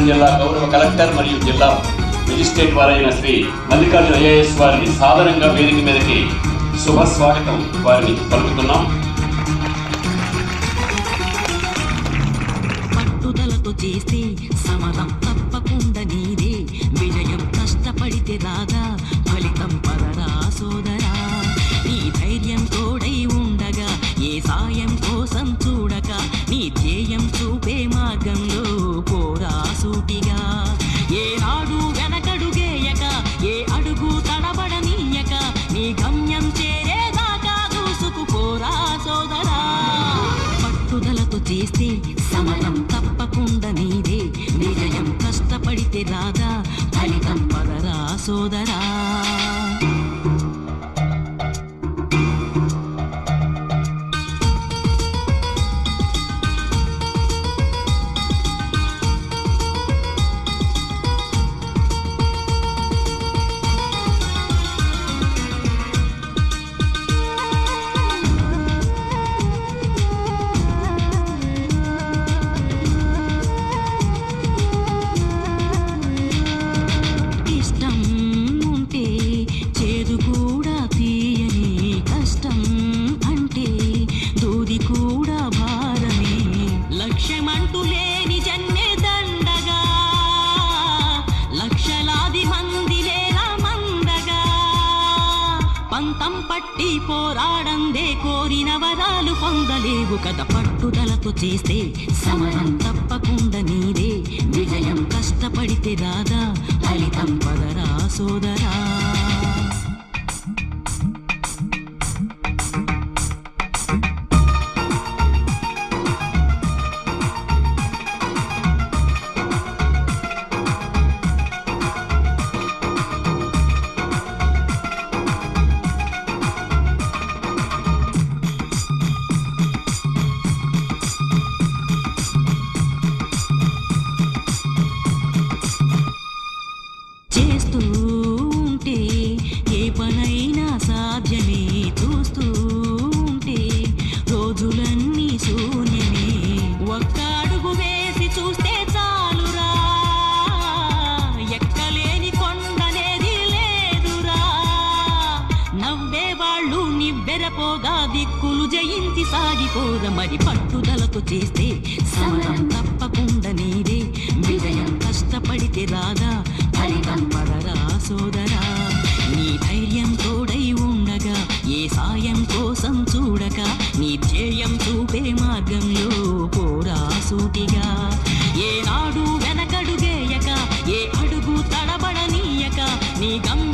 విజయనగరం జిల్లా గౌరవ కలెక్టర్ మరియు జిల్లా మెజిస్ట్రేట్ వారైన శ్రీ మల్లికార్జున ఐఏఎస్ వారిని సాధారణంగా వేదిక మీదకి శుభ స్వాగతం వారిని పలుకుతున్నాం పట్టుదలతో చేస్తే సమరం తప్పకుండా నీదే విజయం కష్టపడితే రాదా ఫలితం పదరా సోదరా నీ ధైర్యం తోడై ఉండగా ఏ సాయం కోసం చూడక నీ ధ్యేయం చూపే మార్గంలో పోరా సూటిగా ఏనాడు వెనకడుగేయక ఏ అడుగు తడబడనీయక నీ గమ్యం చేరేదాకా దూసుకుపోరా సోదరా పట్టుదలతో చేస్తే సమరం తప్పకుండా నీదే విజయం కష్టపడితే రాదా ఫలితం పదరా సోదరా ఇష్టం ఉంటే చేదు కూడా తీయని కష్టం అంటే దూది కూడా భారమే లక్ష్యమంటూ లేని జన్మే దండగా లక్షలాది మంది లేరా మందగా పంతం పట్టి పోరాడందే కోరిన వరాలు పొందలేవు కదా పట్టుదలతో చేస్తే సమరం తప్పకుండా నీదే విజయం కష్టపడితే రాదా ఫలితం పదరా సోదరా చేస్తూ ఉంటే ఏ పనైనా సాధ్యమే చూస్తూ ఉంటే రోజులన్నీ శూన్యమే ఒక్క అడుగు వేసి చూస్తే చాలురా ఎక్కలేని కొండనేది లేదురా నవ్వే వాళ్ళు నివ్వెరపోగా దిక్కులు జయించి సాగిపోద మరి పట్టుదలతో చేస్తే సమరం తప్పకుండా నీదే విజయం కష్టపడితే రాదా ఫలితం పదరా సోదరా నీ ధైర్యం తోడై ఉండగా ఏ సాయం కోసం చూడక నీ ధ్యేయం చూపే మార్గంలో పోరా సూటిగా ఏనాడు వెనకడుగేయక ఏ అడుగు తడబడనీయక నీ గమ్య